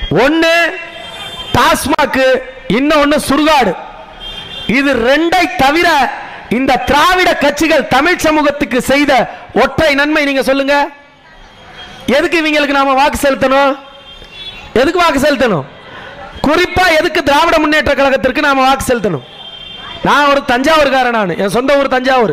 ஒன்னு டாஸ்மாக் இன்னொன்னு சுடுகாடு இது ரெண்டை தவிர இந்த திராவிட கட்சிகள் தமிழ் சமூகத்துக்கு செய்த ஒற்றை நன்மை நீங்க சொல்லுங்க எதுக்கு இவங்களுக்கு நாம வாக்கு செலுத்தணும் எதுக்கு வாக்கு செலுத்தணும் குறிப்பா எதுக்கு திராவிட முன்னேற்ற கழகத்திற்கு நாம வாக்கு செலுத்தணும் நான் ஒரு தஞ்சாவூர்காரன் நான் என் சொந்த ஊர் தஞ்சாவூர்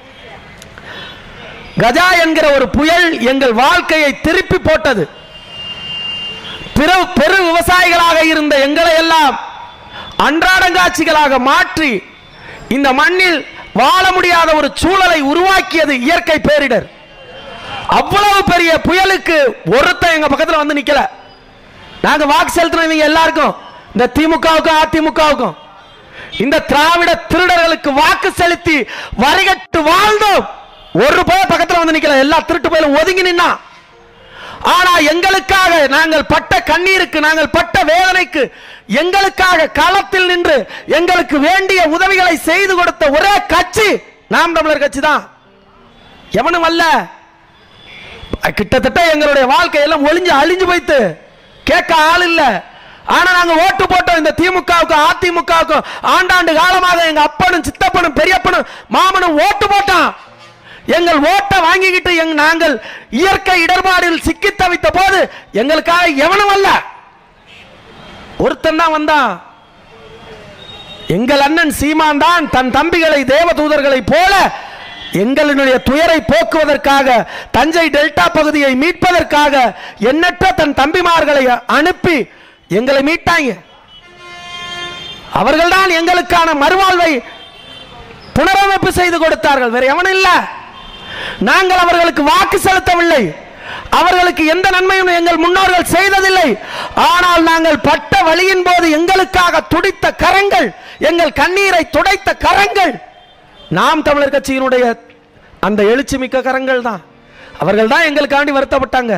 கஜா என்கிற ஒரு புயல் எங்கள் வாழ்க்கையை திருப்பி போட்டது பிற பெரு விவசாயிகளாக இருந்த எங்களை எல்லாம் அன்றாடங்காட்சிகளாக மாற்றி இந்த மண்ணில் வாழ முடியாத ஒரு சூழலை உருவாக்கியது இயற்கை பேரிடர் அவ்வளவு பெரிய புயலுக்கு ஒருத்தன் எங்க பக்கத்துல வந்து நிக்கல நாங்க வாக்கு செலுத்தினவங்க எல்லாருக்கும் இந்த திமுகவுக்கும் அதிமுகவுக்கும் இந்த திராவிட திருடர்களுக்கு வாக்கு செலுத்தி வரிகட்டு வாழ்ந்தோம் ஒரு பேர் பக்கத்துல வந்து நிக்கல எல்லா திருட்டு போயிலும் ஒதுங்கி நின்னா ஆனா எங்களுக்காக நாங்கள் பட்ட கண்ணீருக்கு நாங்கள் பட்ட வேதனைக்கு எங்களுக்காக களத்தில் நின்று எங்களுக்கு வேண்டிய உதவிகளை செய்து கொடுத்த ஒரே கட்சி நாம் தமிழர் கட்சி தான் எவனும் அல்ல கிட்டத்தட்ட எங்களுடைய வாழ்க்கை எல்லாம் ஒளிஞ்சு அழிஞ்சு போய்த்து கேட்க ஆள் இல்ல ஆனா நாங்க ஓட்டு போட்டோம் இந்த திமுகவுக்கும் அதிமுகவுக்கும் ஆண்டாண்டு காலமாக எங்க அப்பனும் சித்தப்பனும் பெரியப்பனும் மாமனும் ஓட்டு போட்டான் எங்கள் ஓட்டை வாங்கிக்கிட்டு எங் நாங்கள் இயற்கை இடர்பாடில் சிக்கி தவித்த போது எங்களுக்காக எவனும் அல்ல ஒருத்தன் தான் வந்தான் எங்கள் அண்ணன் சீமான் தான் தன் தம்பிகளை தேவ தூதர்களைப் போல எங்களுடைய துயரை போக்குவதற்காக தஞ்சை டெல்டா பகுதியை மீட்பதற்காக எண்ணற்ற தன் தம்பிமார்களை அனுப்பி எங்களை மீட்டாங்க அவர்கள்தான் எங்களுக்கான மறுவாழ்வை புனரமைப்பு செய்து கொடுத்தார்கள் வேற எவனும் இல்ல நாங்கள் அவர்களுக்கு வாக்கு செலுத்தவில்லை அவர்களுக்கு எந்த நன்மையும் எங்கள் முன்னோர்கள் செய்ததில்லை ஆனால் நாங்கள் பட்ட வழியின் போது எங்களுக்காக துடித்த கரங்கள் எங்கள் கண்ணீரை துடைத்த கரங்கள் நாம் தமிழர் கட்சியினுடைய அந்த எழுச்சி மிக்க கரங்கள் தான் அவர்கள் தான் எங்களுக்காண்டி வருத்தப்பட்டாங்க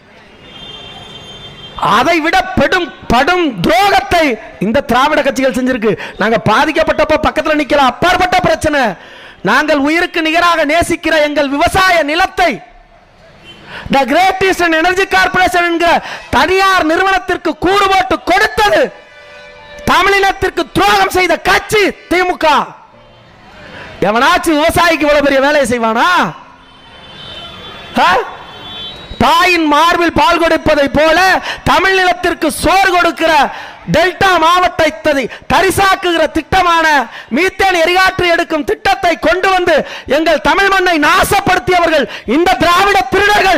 அதை விட பெடும் படும் துரோகத்தை இந்த திராவிட கட்சிகள் செஞ்சிருக்கு நாங்க பாதிக்கப்பட்டப்ப பக்கத்துல நிக்கல அப்பாற்பட்ட பிரச்சனை நாங்கள் உயிருக்கு நிகராக நேசிக்கிற எங்கள் விவசாய நிலத்தை the great eastern energy corporation என்கிற தனியார் நிறுவனத்திற்கு கூறு போட்டு கொடுத்தது தமிழினத்திற்கு துரோகம் செய்த கட்சி திமுக எவனாச்சும் விவசாயிக்கு இவ்வளவு பெரிய வேலையை செய்வானா ஆ? தாயின் மார்பில் பால் கொடுப்பதை போல தமிழ் நிலத்திற்கு சோறு கொடுக்கிற டெல்டா மாவட்டத்தை தரிசாக்குகிற திட்டமான மீத்தேன் எரிகாற்று எடுக்கும் திட்டத்தை கொண்டு வந்து எங்கள் தமிழ் மண்ணை நாசப்படுத்தியவர்கள் இந்த திராவிட திருடர்கள்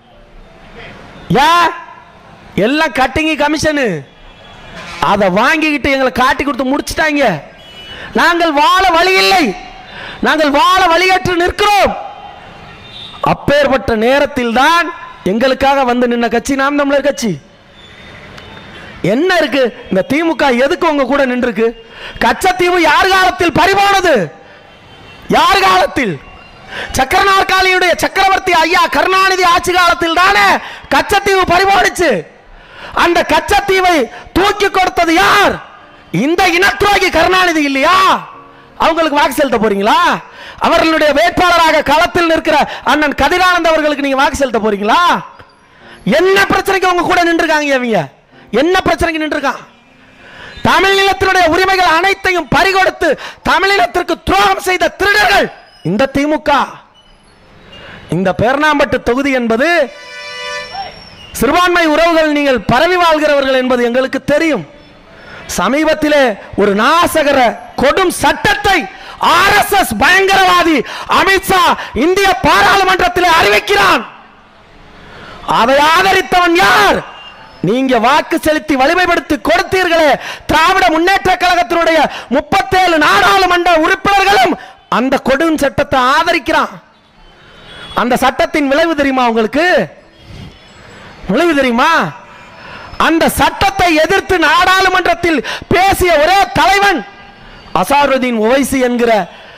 ஏன் எல்லாம் கட்டிங்கி கமிஷனு அதை வாங்கிக்கிட்டு எங்களை காட்டி கொடுத்து முடிச்சிட்டாங்க நாங்கள் வாழ வழி இல்லை நாங்கள் வாழ வழியற்று நிற்கிறோம் அப்பேற்பட்ட நேரத்தில் தான் எங்களுக்காக வந்து நின்ன கட்சி நாம் தமிழர் கட்சி என்ன இருக்கு இந்த திமுக எதுக்கு உங்க கூட நின்றுருக்கு கச்சத்தீவு யார் காலத்தில் பறிபோனது யார் காலத்தில் சக்கர நாற்காலியுடைய சக்கரவர்த்தி ஐயா கருணாநிதி ஆட்சி காலத்தில் தானே கச்சத்தீவு பறிபோனுச்சு அந்த கச்சத்தீவை தூக்கி கொடுத்தது யார் இந்த இனத்துரோகி கருணாநிதி இல்லையா அவங்களுக்கு வாக்கு செலுத்த போறீங்களா அவர்களுடைய வேட்பாளராக களத்தில் நிற்கிற அண்ணன் கதிரானந்த் அவர்களுக்கு நீங்க வாக்கு செலுத்த போறீங்களா என்ன பிரச்சனைக்கு அவங்க கூட நின்றுருக்காங்க இவங்க என்ன பிரச்சனைக்கு நின்றுருக்கான் தமிழ் நிலத்தினுடைய உரிமைகள் அனைத்தையும் பறிகொடுத்து தமிழினத்திற்கு துரோகம் செய்த திருடர்கள் இந்த திமுக இந்த பேர்ணாம்பட்டு தொகுதி என்பது சிறுபான்மை உறவுகள் நீங்கள் பரவி வாழ்கிறவர்கள் என்பது எங்களுக்கு தெரியும் சமீபத்திலே ஒரு நாசகர கொடும் சட்டத்தை ஆர்எஸ்எஸ் பயங்கரவாதி அமித்ஷா இந்திய பாராளுமன்றத்தில் அறிவிக்கிறான் அதை ஆதரித்தவன் யார் நீங்க வாக்கு செலுத்தி வலிமைப்படுத்தி கொடுத்தீர்களே திராவிட முன்னேற்ற கழகத்தினுடைய முப்பத்தேழு நாடாளுமன்ற உறுப்பினர்களும் அந்த கொடும் சட்டத்தை ஆதரிக்கிறான் அந்த சட்டத்தின் விளைவு தெரியுமா உங்களுக்கு விளைவு தெரியுமா அந்த சட்டத்தை எதிர்த்து நாடாளுமன்றத்தில் பேசிய ஒரே தலைவன் அசாருதீன் ஓவைசி என்கிற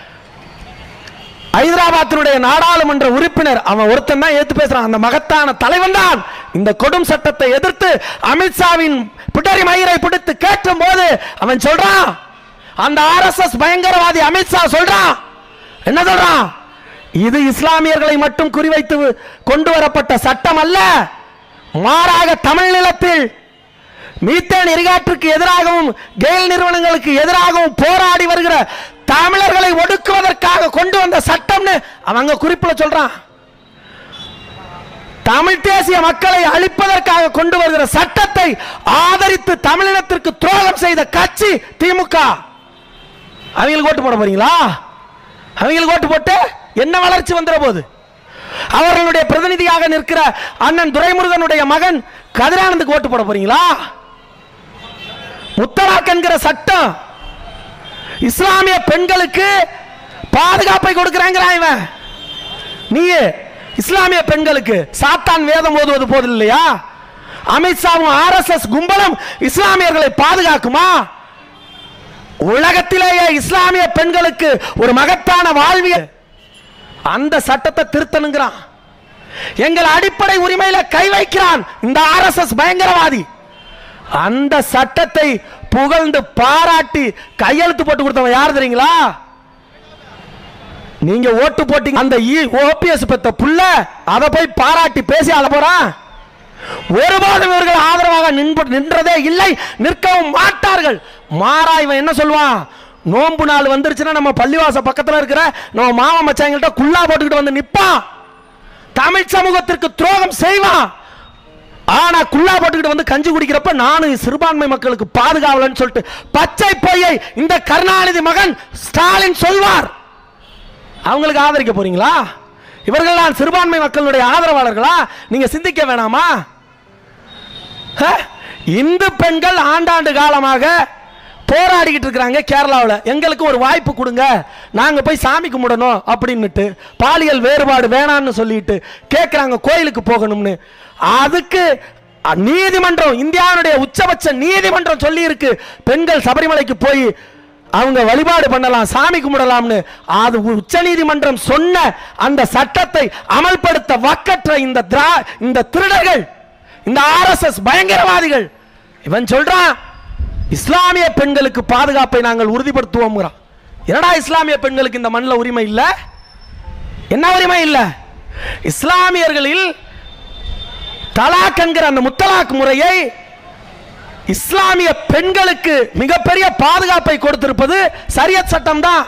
ஹைதராபாத்தினுடைய நாடாளுமன்ற உறுப்பினர் அவன் ஒருத்தன் தான் ஏத்து பேசுறான் அந்த மகத்தான தலைவன் தான் இந்த கொடும் சட்டத்தை எதிர்த்து அமித்ஷாவின் பிடரி மயிரை பிடித்து கேட்டும் போது அவன் சொல்றான் அந்த ஆர்எஸ்எஸ் பயங்கரவாதி அமித்ஷா சொல்றான் என்ன சொல்றான் இது இஸ்லாமியர்களை மட்டும் குறிவைத்து கொண்டு வரப்பட்ட சட்டம் அல்ல மாறாக தமிழ் நிலத்தில் மீத்தேன் எரிகாற்றுக்கு எதிராகவும் கெயில் நிறுவனங்களுக்கு எதிராகவும் போராடி வருகிற தமிழர்களை ஒடுக்குவதற்காக கொண்டு வந்த சட்டம்னு அவங்க குறிப்பில் சொல்றான் தமிழ் தேசிய மக்களை அழிப்பதற்காக கொண்டு வருகிற சட்டத்தை ஆதரித்து தமிழினத்திற்கு துரோகம் செய்த கட்சி திமுக அவங்களுக்கு ஓட்டு போட போறீங்களா அவங்களுக்கு ஓட்டு போட்டு என்ன வளர்ச்சி வந்துட போகுது அவர்களுடைய பிரதிநிதியாக நிற்கிற அண்ணன் துரைமுருகனுடைய மகன் கதிரானந்துக்கு ஓட்டு போட போறீங்களா முத்தலாக் என்கிற சட்டம் இஸ்லாமிய பெண்களுக்கு பாதுகாப்பை கொடுக்கிறாங்கிறான் இவன் நீ இஸ்லாமிய பெண்களுக்கு சாத்தான் வேதம் ஓதுவது போதில் இல்லையா அமித்ஷாவும் ஆர்எஸ்எஸ் கும்பலும் இஸ்லாமியர்களை பாதுகாக்குமா உலகத்திலேயே இஸ்லாமிய பெண்களுக்கு ஒரு மகத்தான வாழ்வியல் அந்த சட்டத்தை திருத்தணுங்கிறான் எங்கள் அடிப்படை உரிமையில கை வைக்கிறான் இந்த ஆர்எஸ்எஸ் பயங்கரவாதி அந்த சட்டத்தை புகழ்ந்து பாராட்டி கையெழுத்து போட்டு கொடுத்தவன் யார் தெரியுங்களா நீங்க ஓட்டு போட்டீங்க அந்த ஓபிஎஸ் பெத்த புள்ள அதை போய் பாராட்டி பேசி அழ போறான் ஒருபோதும் இவர்கள் ஆதரவாக நின்று நின்றதே இல்லை நிற்கவும் மாட்டார்கள் மாறா இவன் என்ன சொல்லுவான் நோன்பு நாள் வந்துருச்சுன்னா நம்ம பள்ளிவாச பக்கத்துல இருக்கிற நம்ம மாமா மச்சாங்கள்ட்ட குள்ளா போட்டுக்கிட்டு வந்து நிப்பான் தமிழ் சமூகத்திற்கு துரோகம் செய்வான் ஆனா குள்ளா போட்டுக்கிட்டு வந்து கஞ்சி குடிக்கிறப்ப நானும் சிறுபான்மை மக்களுக்கு பாதுகாவலன்னு சொல்லிட்டு பச்சை பொய்யை இந்த கருணாநிதி மகன் ஸ்டாலின் சொல்வார் அவங்களுக்கு ஆதரிக்க போறீங்களா இவர்கள் தான் சிறுபான்மை மக்களுடைய ஆதரவாளர்களா நீங்க சிந்திக்க வேணாமா ஹ? இந்து பெண்கள் ஆண்டாண்டு காலமாக போராடிக்கிட்டு இருக்கிறாங்க கேரளாவில் எங்களுக்கு ஒரு வாய்ப்பு கொடுங்க நாங்க போய் சாமி கும்பிடணும் அப்படின்னுட்டு பாலியல் வேறுபாடு வேணான்னு சொல்லிட்டு கேட்குறாங்க கோயிலுக்கு போகணும்னு அதுக்கு அ, நீதிமன்றம் இந்தியாவுடைய உச்சபட்ச நீதிமன்றம் சொல்லி இருக்கு பெண்கள் சபரிமலைக்கு போய் அவங்க வழிபாடு பண்ணலாம் சாமி கும்பிடலாம்னு அது உச்ச நீதிமன்றம் சொன்ன அந்த சட்டத்தை அமல்படுத்த வக்கற்ற இந்த திரா இந்த திருடர்கள் இந்த ஆர்எஸ்எஸ் பயங்கரவாதிகள் இவன் சொல்றான் இஸ்லாமிய பெண்களுக்கு பாதுகாப்பை நாங்கள் உறுதிப்படுத்துவோம்ங்கிறான் என்னடா இஸ்லாமிய பெண்களுக்கு இந்த மண்ணில் உரிமை இல்லை என்ன உரிமை இல்லை இஸ்லாமியர்களில் தலாக் என்கிற அந்த முத்தலாக் முறையை இஸ்லாமிய பெண்களுக்கு மிகப்பெரிய பாதுகாப்பை கொடுத்திருப்பது சரியத் சட்டம் தான்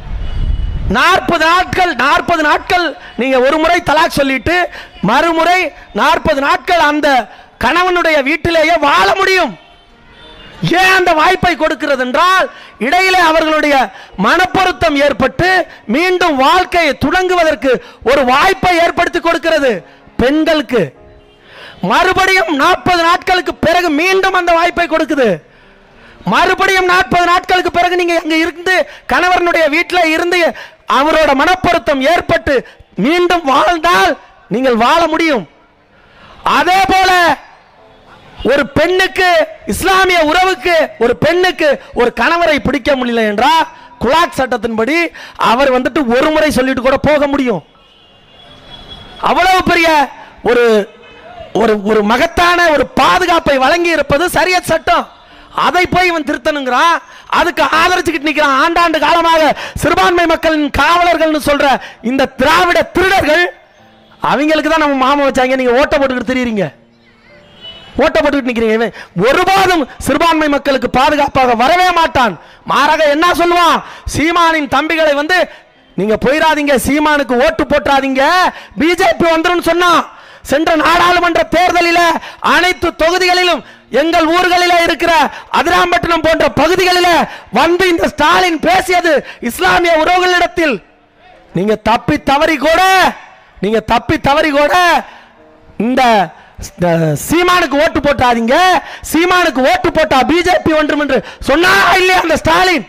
நாற்பது நாட்கள் நாற்பது நாட்கள் நீங்க ஒரு முறை தலாக் சொல்லிட்டு மறுமுறை நாற்பது நாட்கள் அந்த கணவனுடைய வீட்டிலேயே வாழ முடியும் ஏன் அந்த வாய்ப்பை கொடுக்கிறது என்றால் இடையிலே அவர்களுடைய மனப்பொருத்தம் ஏற்பட்டு மீண்டும் வாழ்க்கையை தொடங்குவதற்கு ஒரு வாய்ப்பை ஏற்படுத்தி கொடுக்கிறது பெண்களுக்கு மறுபடியும் நாற்பது நாட்களுக்கு பிறகு மீண்டும் அந்த வாய்ப்பை கொடுக்குது மறுபடியும் நாற்பது நாட்களுக்கு பிறகு நீங்க அங்க இருந்து கணவனுடைய வீட்டில் இருந்து அவரோட மனப்பொருத்தம் ஏற்பட்டு மீண்டும் வாழ்ந்தால் நீங்கள் வாழ முடியும் அதே போல ஒரு பெண்ணுக்கு இஸ்லாமிய உறவுக்கு ஒரு பெண்ணுக்கு ஒரு கணவரை பிடிக்க முடியல என்றால் குலாக் சட்டத்தின்படி அவர் வந்துட்டு ஒரு முறை சொல்லிட்டு கூட போக முடியும் அவ்வளவு பெரிய ஒரு ஒரு ஒரு மகத்தான ஒரு பாதுகாப்பை வழங்கி இருப்பது சரியத் சட்டம் அதை போய் இவன் திருத்தணுங்கிறான் அதுக்கு ஆதரிச்சுக்கிட்டு நிற்கிறான் ஆண்டாண்டு காலமாக சிறுபான்மை மக்களின் காவலர்கள்னு சொல்ற இந்த திராவிட திருடர்கள் அவங்களுக்கு தான் நம்ம மாமா வச்சாங்க நீங்க ஓட்ட போட்டுக்கிட்டு தெரியுறீங்க ஓட்ட போட்டுக்கிட்டு நிக்கிறீங்க இவன் ஒருபோதும் சிறுபான்மை மக்களுக்கு பாதுகாப்பாக வரவே மாட்டான் மாறாக என்ன சொல்லுவான் சீமானின் தம்பிகளை வந்து நீங்க போயிடாதீங்க சீமானுக்கு ஓட்டு போட்டுறாதீங்க பிஜேபி வந்துரும் சொன்னான் சென்ற நாடாளுமன்ற தேர்தலில் அனைத்து தொகுதிகளிலும் எங்கள் ஊர்களில் இருக்கிற அதிராம்பட்டினம் போன்ற பகுதிகளில் வந்து இந்த ஸ்டாலின் பேசியது இஸ்லாமிய உறவுகளிடத்தில் நீங்க தப்பி தவறி கூட நீங்க தப்பி தவறி கூட இந்த இந்த சீமானுக்கு ஓட்டு போட்டாதீங்க சீமானுக்கு ஓட்டு போட்டா பிஜேபி ஒன்றும் என்று சொன்னா இல்லையா அந்த ஸ்டாலின்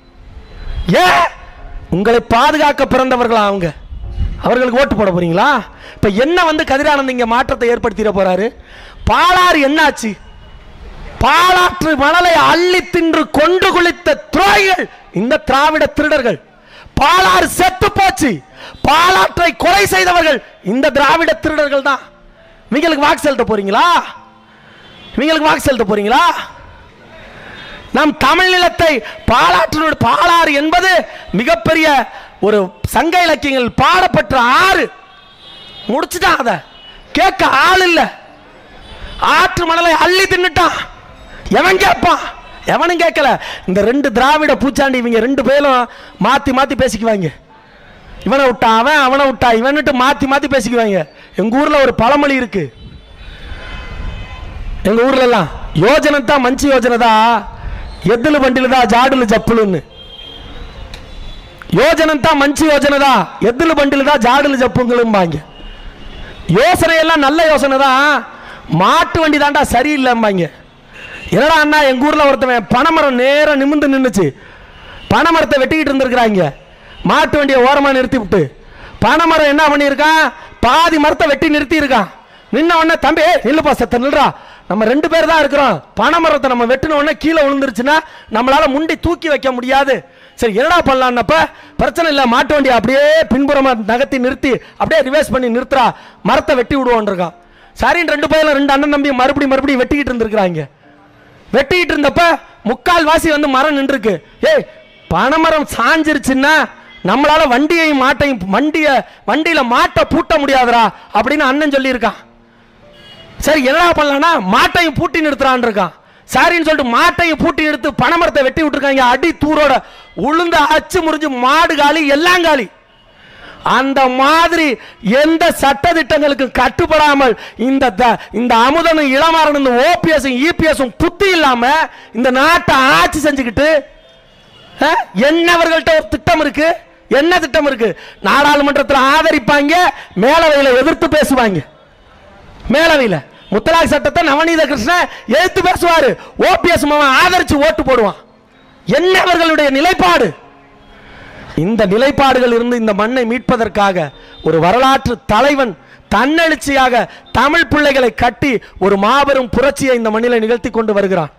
ஏன் உங்களை பாதுகாக்க பிறந்தவர்களா அவங்க அவர்களுக்கு ஓட்டு போட போறீங்களா இப்ப என்ன வந்து கதிரானந்த் இங்க மாற்றத்தை ஏற்படுத்திட போறாரு பாலாறு என்னாச்சு பாலாற்று மணலை அள்ளி தின்று கொண்டு குளித்த துரோகிகள் இந்த திராவிட திருடர்கள் பாலாறு செத்து போச்சு பாலாற்றை கொலை செய்தவர்கள் இந்த திராவிட திருடர்கள் தான் இவங்களுக்கு வாக்கு செலுத்த போறீங்களா இவங்களுக்கு வாக்கு செலுத்த போறீங்களா நம் தமிழ் நிலத்தை பாலாற்று பாலாறு என்பது மிகப்பெரிய ஒரு சங்க இலக்கியங்கள் பாடப்பட்ட ஆறு முடிச்சுட்டான் அதை கேட்க ஆள் இல்லை ஆற்று மணலை அள்ளி தின்னுட்டான் எவன் கேட்பான் எவனும் கேட்கல இந்த ரெண்டு திராவிட பூச்சாண்டி இவங்க ரெண்டு பேரும் மாத்தி மாத்தி பேசிக்குவாங்க இவனை விட்டா அவன் அவனை விட்டா இவன்ட்டு மாத்தி மாத்தி பேசிக்குவாங்க எங்க ஊர்ல ஒரு பழமொழி இருக்கு எங்க ஊர்ல எல்லாம் யோஜனை தான் மஞ்சு யோஜனை தான் எதுல வண்டியில தான் ஜாடுல ஜப்புலுன்னு யோஜனை தான் மஞ்சு யோஜனை தான் எதுல வண்டியில தான் ஜாடுல ஜப்புங்களும்பாங்க யோசனை எல்லாம் நல்ல யோசனை தான் மாட்டு வண்டி தாண்டா சரியில்லைம்பாங்க என்னடா அண்ணா எங்க ஊர்ல ஒருத்தவன் பனைமரம் நேரா நிமிந்து நின்னுச்சு பனைமரத்தை வெட்டிக்கிட்டு இருந்திருக்கிறாங்க மாட்டு வண்டியை ஓரமா நிறுத்தி விட்டு பனைமரம் என்ன பண்ணியிருக்கான் பாதி மரத்தை வெட்டி நிறுத்தி இருக்கான் நின்ன உடனே தம்பி ஏய், நில்லுப்பா சத்த நில்றா நம்ம ரெண்டு பேர் தான் இருக்கிறோம் பனைமரத்தை நம்ம வெட்டின உடனே கீழே விழுந்துருச்சுன்னா நம்மளால முண்டி தூக்கி வைக்க முடியாது சரி என்னடா பண்ணலான்னப்ப பிரச்சனை இல்லை மாட்டு வண்டியை அப்படியே பின்புறமா நகர்த்தி நிறுத்தி அப்படியே ரிவர்ஸ் பண்ணி நிறுத்துறா மரத்தை வெட்டி விடுவோன் இருக்கான் சரின்னு ரெண்டு பேரும் ரெண்டு அண்ணன் தம்பி மறுபடியும் மறுபடியும் வெட்டிக்கிட்டு இருந்திருக்கிறாங்க வெட்டிக்கிட்டு இருந்தப்ப முக்கால் வாசி வந்து மரம் நின்றுருக்கு ஏய் பனைமரம் சாஞ்சிருச்சுன்னா நம்மளால வண்டியையும் மாட்டையும் வண்டிய வண்டியில மாட்டை பூட்ட முடியாதுடா அப்படின்னு அண்ணன் சொல்லியிருக்கான் சரி என்னடா பண்ணலாம்னா மாட்டையும் பூட்டி நிறுத்துறான் இருக்கான் சரின்னு சொல்லிட்டு மாட்டையும் பூட்டி நிறுத்து பனைமரத்தை வெட்டி விட்டுருக்காங்க அடி தூரோட உளுந்த அச்சு முறிஞ்சு மாடு காலி எல்லாம் காலி அந்த மாதிரி எந்த சட்ட திட்டங்களுக்கு கட்டுப்படாமல் இந்த த- இந்த அமுதனும் இளமாறனும் இந்த ஓபிஎஸும் இபிஎஸும் புத்தி இல்லாம இந்த நாட்டை ஆட்சி செஞ்சுக்கிட்டு அஹ், என்னவர்கள்ட்ட ஒரு திட்டம் இருக்கு என்ன திட்டம் இருக்கு நாடாளுமன்றத்தில் ஆதரிப்பாங்க மேலவையில் எதிர்த்து பேசுவாங்க மேலவையில் முத்தலாக் சட்டத்தை நவநீத கிருஷ்ணன் எதிர்த்து பேசுவாரு ஓபிஎஸ் ஆதரிச்சு ஓட்டு போடுவான் என்ன அவர்களுடைய நிலைப்பாடு இந்த நிலைப்பாடுகள் இருந்து இந்த மண்ணை மீட்பதற்காக ஒரு வரலாற்று தலைவன் தன்னெழுச்சியாக தமிழ் பிள்ளைகளை கட்டி ஒரு மாபெரும் புரட்சியை இந்த மண்ணில் நிகழ்த்தி கொண்டு வருகிறான்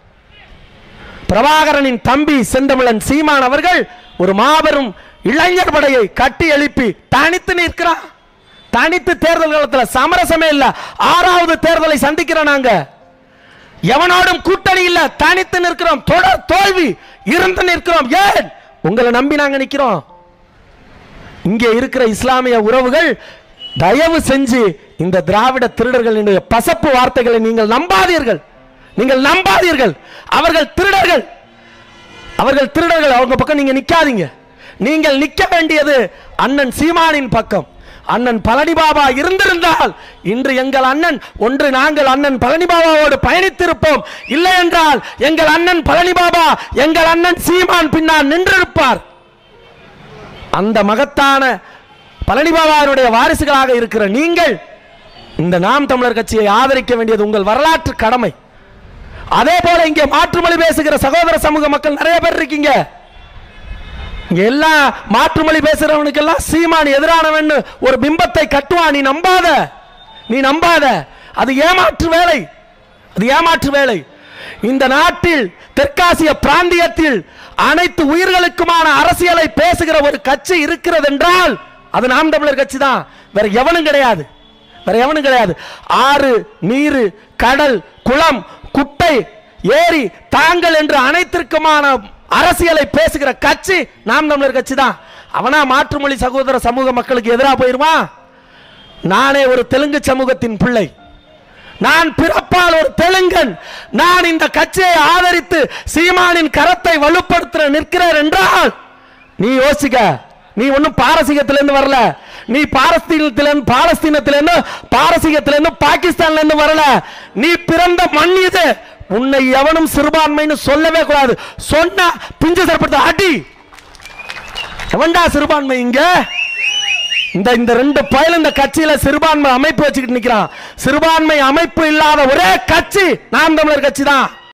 பிரபாகரனின் தம்பி செந்தமிழன் சீமான் அவர்கள் ஒரு மாபெரும் இளைஞர் படையை கட்டி எழுப்பி தனித்து நிற்கிறான் தனித்து தேர்தல் காலத்தில் சமரசமே இல்ல ஆறாவது தேர்தலை சந்திக்கிறோம் நாங்க எவனோடும் கூட்டணி இல்ல தனித்து நிற்கிறோம் தொடர் தோல்வி இருந்து நிற்கிறோம் ஏன் உங்களை நம்பி நாங்க நிக்கிறோம் இங்கே இருக்கிற இஸ்லாமிய உறவுகள் தயவு செஞ்சு இந்த திராவிட திருடர்களினுடைய பசப்பு வார்த்தைகளை நீங்கள் நம்பாதீர்கள் நீங்கள் நம்பாதீர்கள் அவர்கள் திருடர்கள் அவர்கள் திருடர்கள் அவங்க பக்கம் நீங்க நிக்காதீங்க நீங்கள் நிக்க வேண்டியது அண்ணன் சீமானின் பக்கம் அண்ணன் பழனி பாபா இருந்திருந்தால் இன்று எங்கள் அண்ணன் ஒன்று நாங்கள் அண்ணன் பழனி பாபாவோடு பயணித்திருப்போம் இல்லை என்றால் எங்கள் அண்ணன் பழனி பாபா எங்கள் அண்ணன் சீமான் பின்னால் நின்றிருப்பார் அந்த மகத்தான பழனி பாபாவினுடைய வாரிசுகளாக இருக்கிற நீங்கள் இந்த நாம் தமிழர் கட்சியை ஆதரிக்க வேண்டியது உங்கள் வரலாற்று கடமை அதே போல இங்கே மாற்றுமொழி பேசுகிற சகோதர சமூக மக்கள் நிறைய பேர் இருக்கீங்க இங்க எல்லா மாற்றுமொழி பேசுறவனுக்கெல்லாம் சீமான் எதிரானவன் ஒரு பிம்பத்தை கட்டுவான் நீ நம்பாத நீ நம்பாத அது ஏமாற்று வேலை அது ஏமாற்று வேலை இந்த நாட்டில் தெற்காசிய பிராந்தியத்தில் அனைத்து உயிர்களுக்குமான அரசியலை பேசுகிற ஒரு கட்சி இருக்கிறது என்றால் அது நாம் தமிழர் கட்சி தான் வேற எவனும் கிடையாது வேற எவனும் கிடையாது ஆறு நீரு கடல் குளம் குட்டை ஏரி தாங்கள் என்று அனைத்திற்குமான அரசியலை பேசுகிற கட்சி நாம் தமிழர் கட்சி தான் அவனா மாற்றுமொழி சகோதர சமூக மக்களுக்கு எதிராக போயிருவான் நானே ஒரு தெலுங்கு சமூகத்தின் பிள்ளை நான் பிறப்பால் ஒரு தெலுங்கன் நான் இந்த கட்சியை ஆதரித்து சீமானின் கரத்தை வலுப்படுத்த நிற்கிறேன் என்றால் நீ யோசிக்க நீ ஒன்னும் பாரசீகத்திலிருந்து வரல நீ பாரஸ்தீனத்திலிருந்து பாலஸ்தீனத்திலிருந்து பாரசீகத்திலிருந்து பாகிஸ்தான்ல இருந்து வரல நீ பிறந்த மண் இது உன்னை எவனும் சிறுபான்மைன்னு சொல்லவே கூடாது சொன்னா பிஞ்சு சிறப்படுத்த அடி எவன்டா சிறுபான்மை இங்க இந்த இந்த ரெண்டு பயல் இந்த கட்சியில சிறுபான்மை அமைப்பு வச்சுக்கிட்டு நிக்கிறான் சிறுபான்மை அமைப்பு இல்லாத ஒரே கட்சி நாம் தமிழர் கட்சி தான்